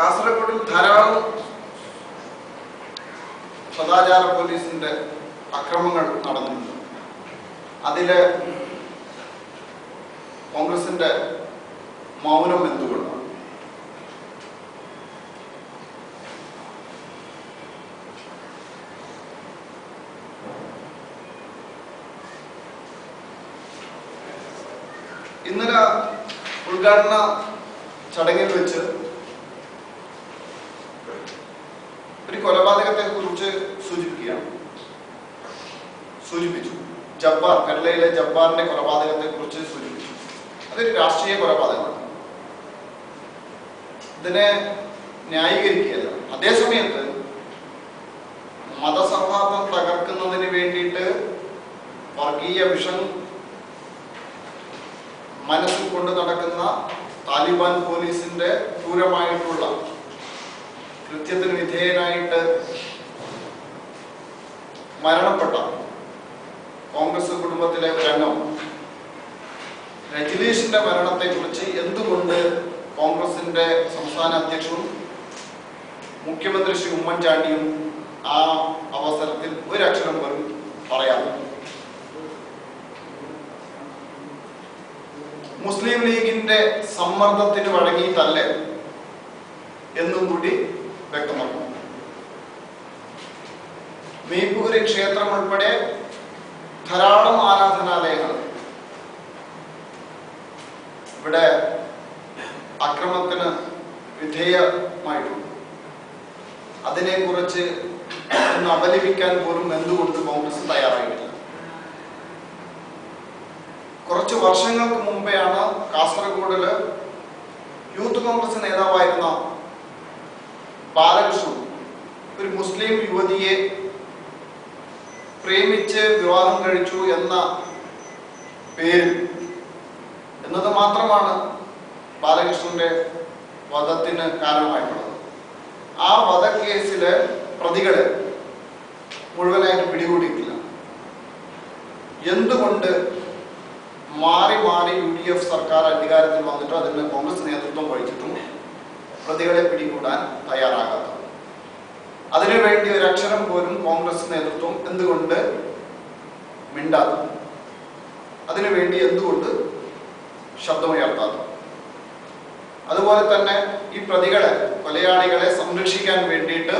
കാസർഗോഡിൽ ധാരാളം സദാചാര പോലീസിന്റെ അക്രമങ്ങൾ നടന്നിട്ടുണ്ട് അതില് കോൺഗ്രസിന്റെ മൗനം എന്തുകൊണ്ടാണ് ഇന്നലെ ഉദ്ഘാടന ചടങ്ങിൽ വെച്ച് ഒരു കൊലപാതകത്തെ കുറിച്ച് സൂചിപ്പിക്കുകയാണ് സൂചിപ്പിച്ചു ജബ്ബാർ കേരളയിലെ ജബ്ബാറിന്റെ കൊലപാതകത്തെ കുറിച്ച് സൂചിപ്പിച്ചു അതൊരു രാഷ്ട്രീയ കൊലപാതകമാണ് ഇതിനെ ന്യായീകരിക്കുകയല്ല അതേസമയത്ത് മതസൗഹാർദ്ദം തകർക്കുന്നതിന് വേണ്ടിയിട്ട് വർഗീയ വിഷം മനസ്സിൽ കൊണ്ട് നടക്കുന്ന താലിബാൻ പോലീസിന്റെ ക്രൂരമായിട്ടുള്ള കൃത്യത്തിന് വിധേയനായിട്ട് മരണപ്പെട്ട കോൺഗ്രസ് കുടുംബത്തിലെ ഒരു അംഗം രജനീഷിന്റെ മരണത്തെക്കുറിച്ച് എന്തുകൊണ്ട് കോൺഗ്രസിന്റെ സംസ്ഥാന അധ്യക്ഷനും മുഖ്യമന്ത്രി ശ്രീ ഉമ്മൻചാണ്ടിയും ആ അവസരത്തിൽ ഒരക്ഷരം പോലും പറയാതെ മുസ്ലിം ലീഗിന്റെ സമ്മർദ്ദത്തിന് വഴങ്ങിയിട്ടല്ലേ എന്നും കൂടി വ്യക്തമാക്കുന്നു മീപ്പൂരി ക്ഷേത്രം ഉൾപ്പെടെ ധാരാളം ആരാധനാലയങ്ങൾ ഇവിടെ അക്രമത്തിന് വിധേയമായിട്ടുണ്ട് അതിനെക്കുറിച്ച് ഒന്ന് അപലപിക്കാൻ പോലും എന്തുകൊണ്ട് കോൺഗ്രസ് തയ്യാറായിട്ടില്ല കുറച്ച് വർഷങ്ങൾക്ക് മുമ്പെയാണ് കാസർഗോഡില് യൂത്ത് കോൺഗ്രസ് നേതാവായിരുന്ന ബാലകൃഷ്ണൻ ഒരു മുസ്ലിം യുവതിയെ പ്രേമിച്ച് വിവാഹം കഴിച്ചു എന്ന പേരിൽ എന്നത് മാത്രമാണ് ബാലകൃഷ്ണന്റെ വധത്തിന് കാരണമായിട്ടുള്ളത് ആ വധക്കേസിലെ പ്രതികളെ മുഴുവനായിട്ട് പിടികൂടിയിട്ടില്ല എന്തുകൊണ്ട് മാറി മാറി യു ഡി എഫ് സർക്കാർ അധികാരത്തിൽ വന്നിട്ടും അതിന് കോൺഗ്രസ് നേതൃത്വം വഹിച്ചിട്ടും പ്രതികളെ പിടികൂടാൻ തയ്യാറാകാത്തത് അതിനുവേണ്ടി ഒരു അക്ഷരം പോലും കോൺഗ്രസ് നേതൃത്വം എന്തുകൊണ്ട് മിണ്ടാത്തത് അതിനുവേണ്ടി എന്തുകൊണ്ട് ശബ്ദമുയർത്താത്തത് അതുപോലെ തന്നെ ഈ പ്രതികളെ കൊലയാളികളെ സംരക്ഷിക്കാൻ വേണ്ടിയിട്ട്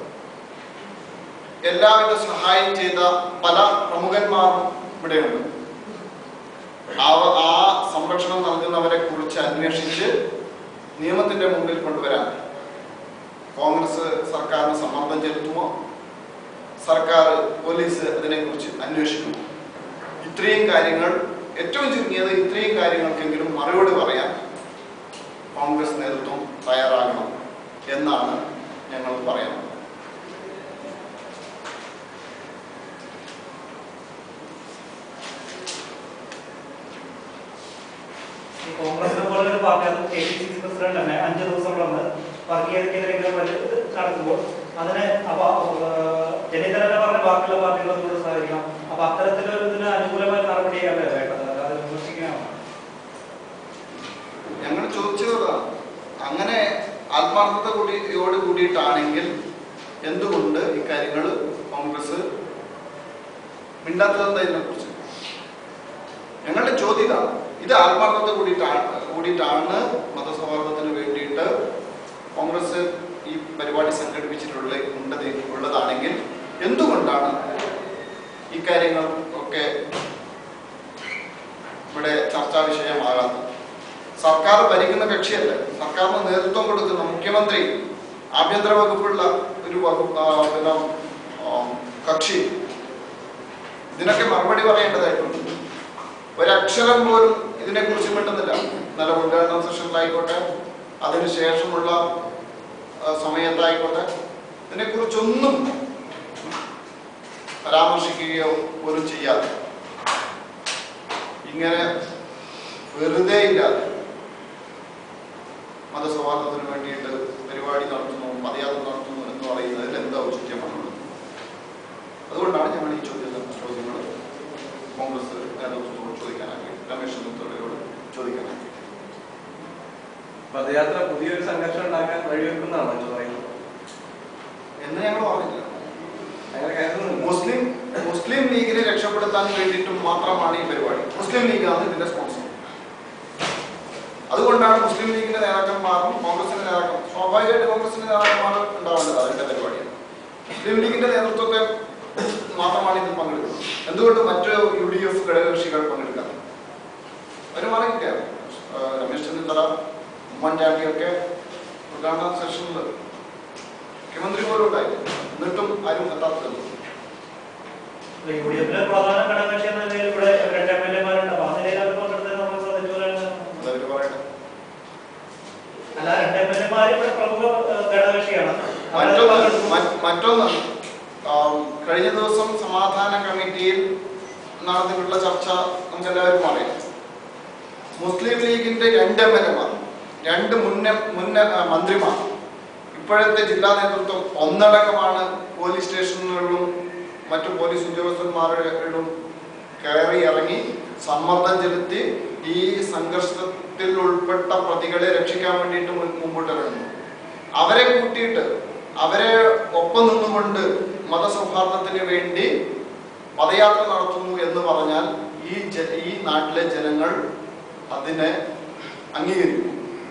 എല്ലാവിധ സഹായം ചെയ്ത പല പ്രമുഖന്മാരും ഇവിടെയുണ്ട് അവ- ആ സംരക്ഷണം നൽകുന്നവരെ കുറിച്ച് അന്വേഷിച്ച് നിയമത്തിന്റെ മുമ്പിൽ കൊണ്ടുവരാൻ കോൺഗ്രസ് സർക്കാരിന് സമ്മർദ്ദം ചെലുത്തുമോ സർക്കാർ പോലീസ് അതിനെക്കുറിച്ച് അന്വേഷിക്കുമോ ഇത്രയും കാര്യങ്ങൾ ഏറ്റവും ചുരുങ്ങിയത് ഇത്രയും കാര്യങ്ങൾക്കെങ്കിലും മറുപടി പറയാൻ കോൺഗ്രസ് നേതൃത്വം തയ്യാറാകണം എന്നാണ് ഞങ്ങൾ പറയുന്നത് ഈ കോൺഗ്രസിനെ പോലെ ഒരു പാർട്ടി അത് K P C C president തന്നെ അഞ്ച് ദിവസം വന്ന് വർഗീയതയ്ക്കെതിരെ ഇങ്ങനെ വലിയ ഇത് നടക്കുമ്പോൾ അതിനെ അപ്പൊ ചെന്നിത്തല തന്നെ പറഞ്ഞ ബാക്കിയുള്ള പാർട്ടികളൊന്നും കൂടെ സഹകരിക്കണം അപ്പൊ അത്തരത്തിലൊരു ഇതിന് അനുകൂലമായ നടപടിയല്ലേ വേണ്ടത് അല്ലാതെ വിമർശിക്കാനാണ് ഞങ്ങൾ ചോദിച്ചത് അതാണ്. അങ്ങനെ ആത്മാർത്ഥത കൂടിയോട് കൂടിയിട്ടാണെങ്കിൽ എന്തുകൊണ്ട് ഇക്കാര്യങ്ങൾ കോൺഗ്രസ് മിണ്ടാത്തതെന്താ ഇതിനെക്കുറിച്ച് ഞങ്ങളുടെ ചോദ്യം ഇതാണ് ഇത് ആത്മാർത്ഥത കൂടിയിട്ടാണ് കൂടിയിട്ടാണ് മതസൗഹാർദ്ദത്തിന് വേണ്ടിയിട്ട് കോൺഗ്രസ് ഈ പരിപാടി സംഘടിപ്പിച്ചിട്ടുള്ള ഉണ്ടത് ഉള്ളതാണെങ്കിൽ എന്തുകൊണ്ടാണ് ഇക്കാര്യങ്ങൾ ഒക്കെ ഇവിടെ ചർച്ചാ വിഷയമാകാത്തത് സർക്കാർ ഭരിക്കുന്ന കക്ഷിയല്ല സർക്കാരിന് നേതൃത്വം കൊടുക്കുന്ന മുഖ്യമന്ത്രി ആഭ്യന്തര വകുപ്പുള്ള ഒരു വകുപ്പ് ആ, പിന്നെ ആ, കക്ഷി ഇതിനൊക്കെ മറുപടി പറയേണ്ടതായിട്ടുണ്ട് ഒരക്ഷരം പോലും ഇതിനെക്കുറിച്ച് മിണ്ടുന്നില്ല നല്ല ഉദ്ഘാടന സെഷനിലായിക്കോട്ടെ അതിനുശേഷമുള്ള ആ, സമയത്തായിക്കോട്ടെ ഇതിനെക്കുറിച്ചൊന്നും പരാമർശിക്കുകയോ പോലും ചെയ്യാതെ ഇങ്ങനെ വെറുതെ ഇല്ലാതെ മതസൗഹാർദ്ദത്തിന് വേണ്ടിയിട്ട് പരിപാടി നടത്തുന്നു പദയാത്ര നടത്തുന്നു എന്ന് പറയുന്നതിൽ എന്താ ഔചിത്യമാണുള്ളത് അതുകൊണ്ടാണ് ഞങ്ങൾ ഈ ചോദ്യം ചോദ്യങ്ങൾ കോൺഗ്രസ് നേതൃത്വത്തോട് ചോദിക്കാനാക്കി രമേശ് ചെന്നിത്തലയോട് ചോദിക്കാനാക്കി പദയാത്ര പുതിയൊരു സംഘർഷം ഉണ്ടാക്കാൻ വഴിവെക്കുന്നതാണോ എന്ന് പറയുന്നത് എന്ന് ഞങ്ങൾ പറഞ്ഞില്ല അങ്ങനെ കരുതുന്നുണ്ട് മുസ്ലിം മുസ്ലിം ലീഗിനെ രക്ഷപ്പെടുത്താൻ വേണ്ടിയിട്ട് മാത്രമാണ് ഈ പരിപാടി മുസ്ലിം ലീഗാണ് ഇതിന്റെ സ്പോൺസർ അതുകൊണ്ടാണ് മുസ്ലിം ലീഗിന്റെ നേതാക്കന്മാരും കോൺഗ്രസിന്റെ നേതാക്കൾ സ്വാഭാവികമായിട്ട് കോൺഗ്രസിന്റെ നേതാക്കന്മാർ ഉണ്ടാവേണ്ടത് അതിന്റെ പരിപാടിയാണ് മുസ്ലിം ലീഗിന്റെ നേതൃത്വത്തെ മാത്രമാണ് ഇതിൽ പങ്കെടുക്കുന്നത് എന്തുകൊണ്ട് മറ്റ് യു ഡി എഫ് ഘടകകക്ഷികൾ പങ്കെടുക്കാം അവർ മാറിയിരിക്കാം രമേശ് ചെന്നിത്തല ഉമ്മൻചാണ്ടിയൊക്കെ ഉദ്ഘാടന സെഷനിൽ മുഖ്യമന്ത്രി പോലും ഉണ്ടായി എന്നിട്ടും ആരും എത്താത്തത് യു ഡി എഫിലെ പ്രധാന ഘടകകക്ഷി എന്ന നിലയിൽ ഇവിടെ രണ്ട് എം എൽ എമാരുണ്ട് അപ്പൊ ആ നിലയിൽ അവർ പങ്കെടുത്തത് നമ്മൾ ശ്രദ്ധിച്ചു പോലെയാണ്. അതവർ പറയട്ടെ അല്ല രണ്ട് എം എൽ എമാർ ഇവിടെ പ്രമുഖ ഏഹ്, ഘടകകക്ഷിയാണ് അവരത് മറ്റൊന്ന് പങ്കെടുത്തു. മറ്റ് മറ്റൊന്ന് ആം, കഴിഞ്ഞ ദിവസം സമാധാന കമ്മിറ്റിയിൽ നടന്നിട്ടുള്ള ചർച്ച നമുക്ക് എല്ലാവരും അറിയാം മുസ്ലിം ലീഗിന്റെ രണ്ട് എം എൽ എമാർ രണ്ട് മുന്ന മുന്ന ആ, മന്ത്രിമാർ ഇപ്പോഴത്തെ ജില്ലാ നേതൃത്വം ഒന്നടങ്കമാണ് പോലീസ് സ്റ്റേഷനുകളിലും മറ്റു പോലീസ് ഉദ്യോഗസ്ഥന്മാരിലും കയറി ഇറങ്ങി സമ്മർദ്ദം ചെലുത്തി ഈ സംഘർഷത്തിൽ ഉൾപ്പെട്ട പ്രതികളെ രക്ഷിക്കാൻ വേണ്ടിയിട്ട് മുൻ- മുമ്പോട്ട് ഇറങ്ങുന്നു അവരെ കൂട്ടിയിട്ട് അവരെ ഒപ്പം നിന്നുകൊണ്ട് മതസൗഹാർദ്ദത്തിന് വേണ്ടി പദയാത്ര നടത്തുന്നു എന്ന് പറഞ്ഞാൽ ഈ ജ ഈ നാട്ടിലെ ജനങ്ങൾ അതിനെ അംഗീകരിക്കും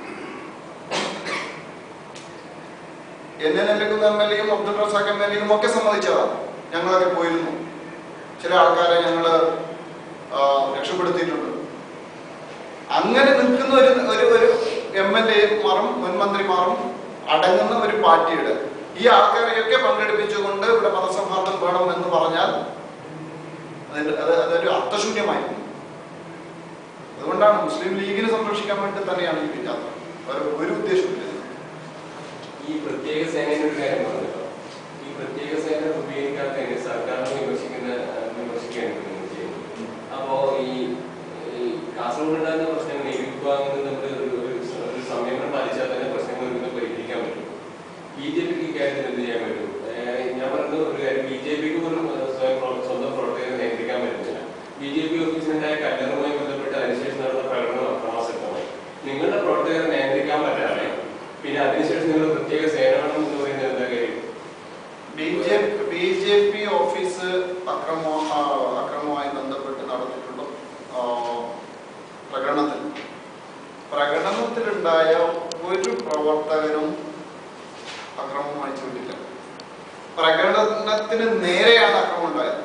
എന്നെ നെല്ലിക്കുന്ന എം എൽ എയും അബ്ദുൾ റസാഖ് എം എൽ എയും ഒക്കെ സമ്മതിച്ചതാണ് ഞങ്ങളൊക്കെ പോയിരുന്നു ചില ആൾക്കാരെ ഞങ്ങൾ രക്ഷപ്പെടുത്തിയിട്ടുണ്ട് അങ്ങനെ നിൽക്കുന്ന ഒരു ഒരു ഒരു എം എൽ എമാറും മുൻമന്ത്രിമാറും അടങ്ങുന്ന ഒരു പാർട്ടിയുടെ ഈ ആൾക്കാരെയൊക്കെ പങ്കെടുപ്പിച്ചുകൊണ്ട് ഇവിടെ മതസൗഹാർദ്ദം വേണം എന്ന് പറഞ്ഞാൽ അതിന്റെ അത് അതൊരു അർത്ഥശൂന്യമായിരുന്നു അതുകൊണ്ടാണ് മുസ്ലിം ലീഗിനെ സംരക്ഷിക്കാൻ വേണ്ടി തന്നെയാണ് ഈ യാത്ര വേറെ ഒരു ഉദ്ദേശമില്ല ഈ പ്രത്യേക സേനയുടെ ഒരു കാര്യം പറഞ്ഞല്ലോ ഈ പ്രത്യേക സേന ഉപയോഗിക്കാത്തതിന് സർക്കാരിനെ വിമർശിക്കുന്ന വിമർശിക്കുകയാണ് നിങ്ങൾ ചെയ്യുന്നത് അപ്പോ ഈ ഈ കാസർഗോഡ് ഉണ്ടാകുന്ന പ്രശ്നങ്ങൾ ഈ വിഭാഗങ്ങളിൽ നമ്മൾ ഒരു ഒരു സ- ഒരു സംയമനം പാലിച്ചാൽ തന്നെ പ്രശ്നങ്ങൾ ഒന്നും പരിഹരിക്കാൻ പറ്റും ബി ജെ പിക്ക് ഇക്കാര്യത്തിൽ എന്ത് ചെയ്യാൻ പറ്റും ഏഹ് ഞാൻ പറയുന്നത് ഒരു കാര്യം ബി ജെ പിക്ക് പോലും ഏഹ് സ്വയം പ്രവ- സ്വന്തം പ്രവർത്തകരെ നിയന്ത്രിക്കാൻ പറ്റുന്നില്ല ബി ജെ പി ഓഫീസിനുണ്ടായ കല്ലറുമായി ബന്ധപ്പെട്ട് അതിനുശേഷം നടന്ന പ്രകടനം അക്രമാസക്തമായി നിങ്ങളുടെ പ്രവർത്തകരെ നിയന്ത്രിക്കാൻ പറ്റാതെ പിന്നെ അതിനുശേഷം നിങ്ങൾ പ്രത്യേക സേന വേണം എന്ന് പറയുന്നത് എന്താ കാര്യം B J B J P office അക്രമ ആ, അക്രമവുമായി ബന്ധപ്പെട്ട് നടന്നിട്ടുള്ള ആ, പ്രകടനത്തിൽ പ്രകടനത്തിലുണ്ടായ ഒരു പ്രവർത്തകനും അക്രമം അഴിച്ചുവിട്ടില്ല പ്രകടനത്തിന് നേരെയാണ് അക്രമം ഉണ്ടായത്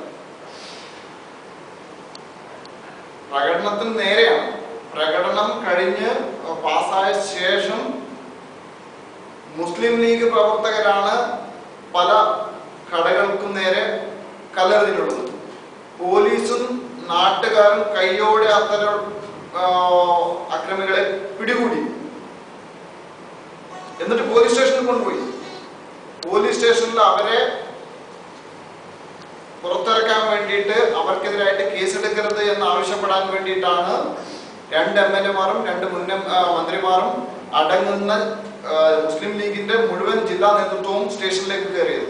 പ്രകടനത്തിന് നേരെയാണ് പ്രകടനം കഴിഞ്ഞ് പാസ്സായ ശേഷം മുസ്ലിം ലീഗ് പ്രവർത്തകരാണ് പല കടകൾക്കും നേരെ കല്ലെറിഞ്ഞിട്ടുള്ളത് പോലീസും നാട്ടുകാരും കൈയോടെ അത്തരം ആ, അക്രമികളെ പിടികൂടി എന്നിട്ട് പോലീസ് സ്റ്റേഷനിൽ കൊണ്ടുപോയി പോലീസ് സ്റ്റേഷനിൽ അവരെ പുറത്തിറക്കാൻ വേണ്ടിയിട്ട് അവർക്കെതിരായിട്ട് കേസെടുക്കരുത് എന്ന് ആവശ്യപ്പെടാൻ വേണ്ടിയിട്ടാണ് രണ്ട് എം എൽ എമാരും രണ്ട് മുൻ എം- ആ, മന്ത്രിമാരും അടങ്ങുന്ന ആ, മുസ്ലിം ലീഗിന്റെ മുഴുവൻ ജില്ലാ നേതൃത്വവും സ്റ്റേഷനിലേക്ക് കയറിയത്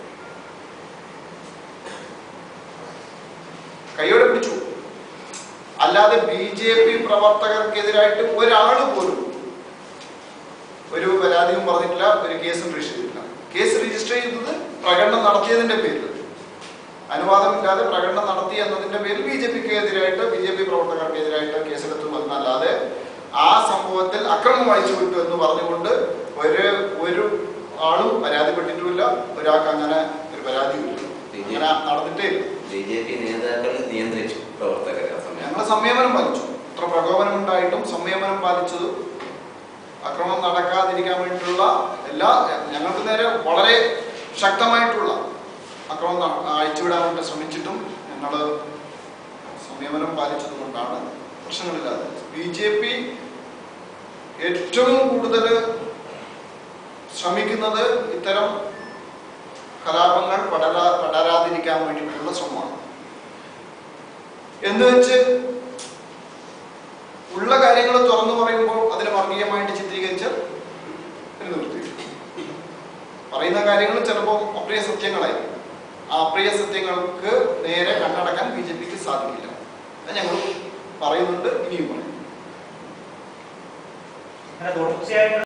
കൈയോടെ പിടിച്ചു അല്ലാതെ ബി ജെ പി പ്രവർത്തകർക്കെതിരായിട്ട് ഒരാൾ പോലും ഒരു പരാതിയും പറഞ്ഞിട്ടില്ല ഒരു കേസും രജിസ്റ്റർ ചെയ്തിട്ടില്ല കേസ് രജിസ്റ്റർ ചെയ്തത് പ്രകടനം നടത്തിയതിന്റെ പേരിൽ അനുവാദമില്ലാതെ പ്രകടനം നടത്തി എന്നതിന്റെ പേരിൽ ബി ജെ പിക്ക് എതിരായിട്ട് ബി ജെ പി പ്രവർത്തകർക്കെതിരായിട്ട് കേസെടുത്തു എന്നല്ലാതെ ആ സംഭവത്തിൽ അക്രമം അഴിച്ചു വിട്ടു എന്ന് പറഞ്ഞുകൊണ്ട് ഒരു ഒരു ആളും പരാതിപ്പെട്ടിട്ടുമില്ല ഒരാൾക്ക് അങ്ങനെ ഒരു പരാതിയുമില്ല അങ്ങനെ നടന്നിട്ടേ ഇല്ല ബി ജെ പി നേതാക്കൾ നിയന്ത്രിച്ചു പ്രവർത്തകരെ ആ സമയം ഞങ്ങൾ സംയമനം പാലിച്ചു ഇത്ര പ്രകോപനം ഉണ്ടായിട്ടും സംയമനം പാലിച്ചത് അക്രമം നടക്കാതിരിക്കാൻ വേണ്ടിയിട്ടുള്ള എല്ലാ ഞങ്ങൾക്ക് നേരെ വളരെ ശക്തമായിട്ടുള്ള അക്രമം ന- അഴിച്ചുവിടാൻ വേണ്ടി ശ്രമിച്ചിട്ടും ഞങ്ങൾ സംയമനം പാലിച്ചത് കൊണ്ടാണ് പ്രശ്നങ്ങളില്ലാതെ ബി ജെ പി ഏറ്റവും കൂടുതൽ ശ്രമിക്കുന്നത് ഇത്തരം കലാപങ്ങൾ പടരാ പടരാതിരിക്കാൻ വേണ്ടിയിട്ടുള്ള ശ്രമമാണ് എന്ന് വെച്ച് ഉള്ള കാര്യങ്ങൾ തുറന്നു പറയുമ്പോൾ അതിനെ വർഗീയമായിട്ട് ചിത്രീകരിച്ച് പിന്നെ നിർത്തി പറയുന്ന കാര്യങ്ങൾ ചിലപ്പോൾ അപ്രിയ സത്യങ്ങളായി ആ അപ്രിയ സത്യങ്ങൾക്ക് നേരെ കണ്ണടക്കാൻ ബി ജെ പിക്ക് സാധിക്കില്ല അത് ഞങ്ങൾ പറയുന്നുണ്ട് ഇനിയും പറയും അങ്ങനെ തുടർച്ചയായി